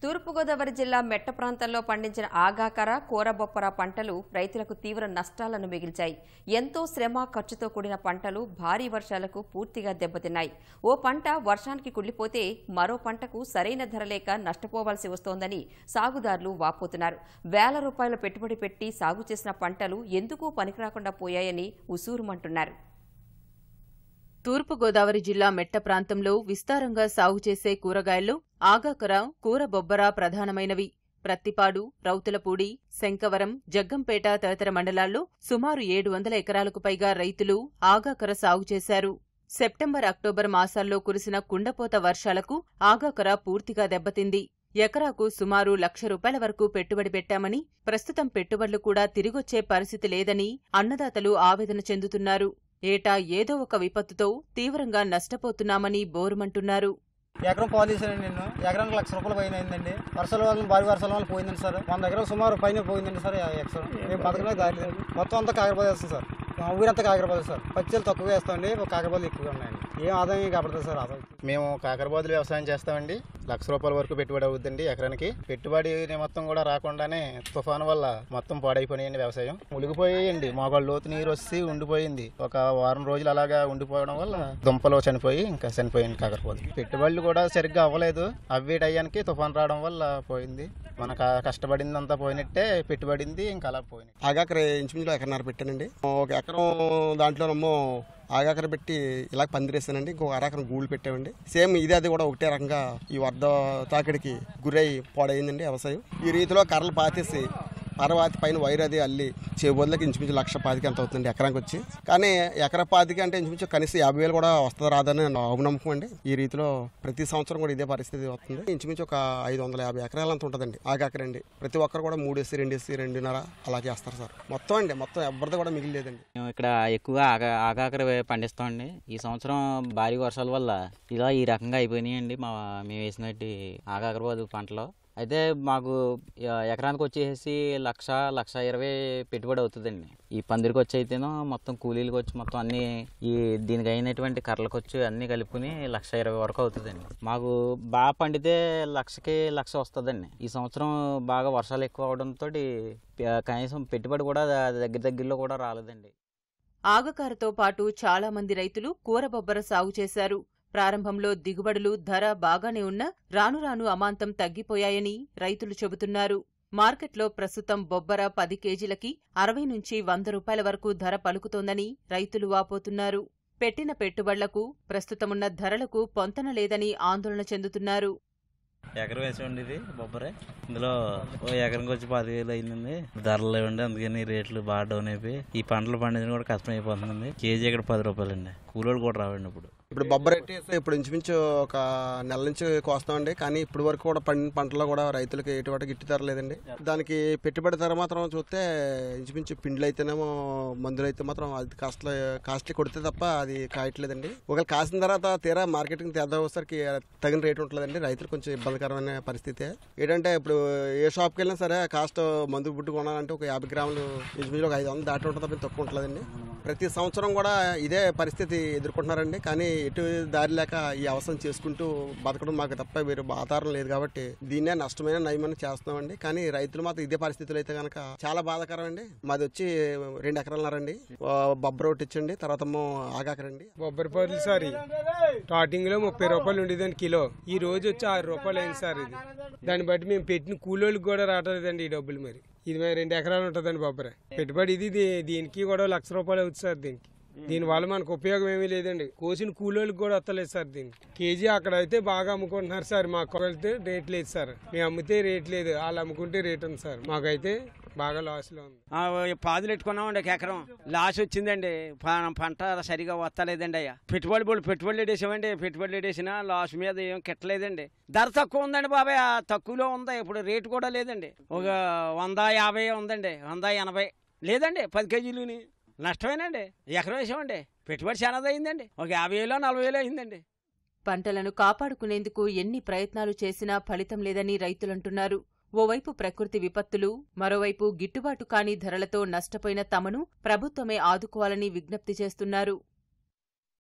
తూర్పుగోదావరి జిల్లా మెట్ట ప్రాంతంలో పండించిన ఆగాకర కూరబొప్పర పంటలు రైతులకు తీవ్ర నష్టాలను మిగిల్చాయి ఎంతో శ్రమ ఖర్చుతో కూడిన పంటలు భారీ వర్షాలకు పూర్తిగా దెబ్బతిన్నాయి ఓ పంట వర్షానికి కుళ్లిపోతే మరో పంటకు సరైన ధర లేక నష్టపోవాల్సి వస్తోందని సాగుదారులు వాపోతున్నారు వేల రూపాయల పెట్టుబడి పెట్టి సాగు చేసిన పంటలు ఎందుకు పనికిరాకుండా పోయాయని ఉసూరుమంటున్నారు తూర్పుగోదావరి జిల్లా మెట్ట ప్రాంతంలో విస్తారంగా సాగు చేసే కూరగాయల్లో ఆగాకర కూర బొబ్బర ప్రధానమైనవి ప్రత్తిపాడు రౌతులపూడి శంకవరం జగ్గంపేట తదితర మండలాల్లో సుమారు ఏడు వందల ఎకరాలకు పైగా రైతులు ఆగాకర సాగు చేశారు సెప్టెంబర్ అక్టోబర్ మాసాల్లో కురిసిన కుండపోత వర్షాలకు ఆగాకర పూర్తిగా దెబ్బతింది ఎకరాకు సుమారు లక్ష రూపాయల వరకు పెట్టుబడి పెట్టామని ప్రస్తుతం పెట్టుబడులు కూడా తిరిగొచ్చే పరిస్థితి లేదని అన్నదాతలు ఆవేదన చెందుతున్నారు ఏటా ఏదో ఒక విపత్తుతో తీవ్రంగా నష్టపోతున్నామని బోరుమంటున్నారు ఎకరం పాలు తీసానండి నేను ఎకరానికి లక్ష రూపాయలు పైన అయిందండి వర్షాల వల్ల భారీ వర్షాల వల్ల పోయిందండి సార్ వంద ఎకరం సుమారు పైన పోయిందండి సార్ ఎకరం మేము బతకమే దారి లేదు మొత్తం అంతా కాకరపాదు వేస్తాం సార్ మా ఊరంతా కాకరపాదు సార్ పచ్చలు తక్కువ వేస్తామండి కాకరపాదులు ఎక్కువగా ఉన్నాయండి ఏం ఆదాయం కాబడుతుంది సార్ ఆదాయం మేము కాకరబాదులు వ్యవసాయం చేస్తామండి లక్ష రూపాయల వరకు పెట్టుబడి అవుతుందండి ఎకరానికి పెట్టుబడి మొత్తం కూడా రాకుండానే తుఫాను వల్ల మొత్తం పాడైపోయినాయండి వ్యవసాయం మునిగిపోయాయండి మోగాళ్ళు లోతు నీరు వచ్చి ఉండిపోయింది ఒక వారం రోజులు అలాగా ఉండిపోవడం వల్ల దుంపలు చనిపోయి ఇంకా చనిపోయింది కాకరపోదు పెట్టుబడులు కూడా సరిగ్గా అవ్వలేదు అవి టయానికి తుఫాను రావడం వల్ల పోయింది మన కష్టపడిందంతా పోయినట్టే పెట్టుబడింది ఇంకా అలా పోయినాయి ఆగాకర ఇంచుమించులో ఎకరన్నర పెట్టానండి ఒక ఎకరం దాంట్లోనేమో ఆగాకర పెట్టి ఇలా పందిరేసానండి ఇంకొక అరెకరం గూళ్ళు పెట్టామండి సేమ్ ఇది అది కూడా ఒకటే రకంగా ఈ వరద తాకిడికి గురై పాడైందండి వ్యవసాయం ఈ రీతిలో కర్రలు పాతేసి పర్వాతి పైన వైర్ అది అల్లి చేబోదులకి ఇంచుమించు లక్ష పాతికి ఎంత అవుతుంది ఎకరానికి వచ్చి కానీ ఎకర పాతికి అంటే ఇంచుమించు కనీసం యాభై వేలు కూడా వస్తుంది రాదని నా నమ్మకం అండి ఈ రీతిలో ప్రతి సంవత్సరం కూడా ఇదే పరిస్థితి వస్తుంది ఇంచుమించు ఒక ఐదు వందల యాభై ఎకరాలు అంత ఉంటుందండి ఆగాకరండి ప్రతి ఒక్కరు కూడా మూడేసి రెండేసి రెండున్నర అలా చేస్తారు సార్ మొత్తం అండి మొత్తం ఎవరిది కూడా మిగిలిలేదండి మేము ఇక్కడ ఎక్కువగా ఆగా ఆగాకర పండిస్తామండి ఈ సంవత్సరం భారీ వర్షాల వల్ల ఇలా ఈ రకంగా అయిపోయినాయండి మా మేము వేసినట్టు ఆగాకరబాదు పంటలో అయితే మాకు ఆ, ఎకరానికి వచ్చేసి లక్ష లక్ష ఇరవై పెట్టుబడి అవుతుందండి ఈ పందిరికి వచ్చి అయితేనో మొత్తం కూలీలకు వచ్చి మొత్తం అన్ని ఈ దీనికి అయినటువంటి కర్రలకు వచ్చి అన్ని కలుపుకుని లక్ష ఇరవై వరకు అవుతుందండి మాకు బాగా పండితే లక్షకి లక్ష వస్తుందండి ఈ సంవత్సరం బాగా వర్షాలు ఎక్కువ అవడంతో కనీసం పెట్టుబడి కూడా దగ్గర దగ్గరలో కూడా రాలేదండి ఆగకారతో పాటు చాలా మంది రైతులు కూరబొబ్బర సాగు చేశారు ప్రారంభంలో దిగుబడులు ధర బాగానే ఉన్నా రాను రాను అమాంతం తగ్గిపోయాయని రైతులు చెబుతున్నారు మార్కెట్లో ప్రస్తుతం బొబ్బర పది కేజీలకి అరవై నుంచి వంద రూపాయల వరకు ధర పలుకుతోందని రైతులు వాపోతున్నారు పెట్టిన పెట్టుబడులకు ప్రస్తుతమున్న ధరలకు పొంతన లేదని ఆందోళన చెందుతున్నారు ఎకరం వేసామండి ఇది బొబ్బరే ఇందులో ఓ ఎకరంకి వచ్చి పదివేలు అయిందండి ధరలు లేవండి అందుకని రేట్లు బాగా డౌన్ అయిపోయి ఈ పంటలు పండించడం కూడా కష్టం అయిపోతుంది కేజీ ఇక్కడ పది రూపాయలండి కూలోడు కూడా రావండి ఇప్పుడు ఇప్పుడు బొబ్బర ఎట్టేస్తే ఇప్పుడు ఇంచుమించు ఒక నెల నుంచి కోస్తామండి కానీ ఇప్పుడు వరకు కూడా పండిన పంటలో కూడా రైతులకి ఎటువంటి గిట్టి ధర లేదండి దానికి పెట్టుబడి ధర మాత్రం చూస్తే ఇంచుమించు పిండ్లు అయితేనేమో మందులు అయితే మాత్రం అది కాస్ట్లీ కాస్ట్లీ కొడితే తప్ప అది కాయట్లేదండి ఒకవేళ కాసిన తర్వాత తీరా మార్కెటింగ్ తెద్దా వచ్చేసరికి తగిన రేటు ఉంటుందండి రైతులు కొంచెం ఇబ్బందికరమైన పరిస్థితి ఏంటంటే ఇప్పుడు ఏ షాప్కి వెళ్ళినా సరే కాస్ట్ మందు బుడ్డు కొనాలంటే ఒక యాభై గ్రాములు ఇంచుమించు ఒక ఐదు వందలు దాటి ఉంటుంది తప్ప తక్కువ ఉంటుందండి ప్రతి సంవత్సరం కూడా ఇదే పరిస్థితి ఎదుర్కొంటున్నారండి కానీ ఎటు దారి లేక ఈ అవసరం చేసుకుంటూ బతకడం మాకు తప్ప వేరే ఆధారం లేదు కాబట్టి దీన్నే నష్టమైన నయమని చేస్తున్నామండి కానీ రైతులు మాత్రం ఇదే పరిస్థితులు అయితే కనుక చాలా బాధాకరం అండి మాది వచ్చి రెండు ఎకరాలున్నారండి బొబ్బర ఒకటి ఇచ్చండి తర్వాత ఏమో ఆగాకరండి బొబ్బరి పదులు సార్ ఇది. స్టార్టింగ్ లో ముప్పై రూపాయలు ఉండేదండి కిలో ఈ రోజు వచ్చి ఆరు రూపాయలు అయింది సార్ ఇది దాన్ని బట్టి మేము పెట్టిన కూలోళ్ళకి కూడా రావట్లేదండి ఈ డబ్బులు మరి ఇది మరి రెండు ఎకరాలు ఉంటుందండి బొబ్బరి పెట్టుబడి ఇది దీ- దీనికి కూడా లక్ష రూపాయలు అవుతుంది సార్ దీనికి దీని వల్ల మనకు ఉపయోగం ఏమీ లేదండి కోసిన కూలోళ్ళకి కూడా వస్తలేదు సార్ దీనికి కేజీ అక్కడ అయితే బాగా అమ్ముకుంటున్నారు సార్ మాకు వెళ్తే రేట్ లేదు సార్ మేము అమ్మితే రేట్ లేదు వాళ్ళు అమ్ముకుంటే రేట్ ఉంది సార్ మాకైతే బాగా లాస్లో ఉంది ఆ, ఓ పాదులు పెట్టుకున్నామండి ఒక ఎకరం లాస్ వచ్చిందండి ప- పంట సరిగా వస్తలేదండి అయ్యా పెట్టుబడి బోళ్ళు పెట్టుబడులు వేసామండి పెట్టుబడులు వేసినా లాస్ మీద ఏం కిట్టలేదండి ధర తక్కువ ఉందండి బాబాయ్ ఆ తక్కువలో ఉంది ఇప్పుడు రేటు కూడా లేదండి ఒక వంద యాభై ఉందండి వంద ఎనభై లేదండి పది కేజీలుని నష్టమేనండి ఎకరం వేసామండి పెట్టుబడి చాలా అయిందండి ఒక యాభై వేలు నలభై వేలు అయిందండి పంటలను కాపాడుకునేందుకు ఎన్ని ప్రయత్నాలు చేసినా ఫలితం లేదని రైతులంటున్నారు ఓవైపు ప్రకృతి విపత్తులు మరోవైపు గిట్టుబాటు కాని ధరలతో నష్టపోయిన తమను ప్రభుత్వమే ఆదుకోవాలని విజ్ఞప్తి చేస్తున్నారు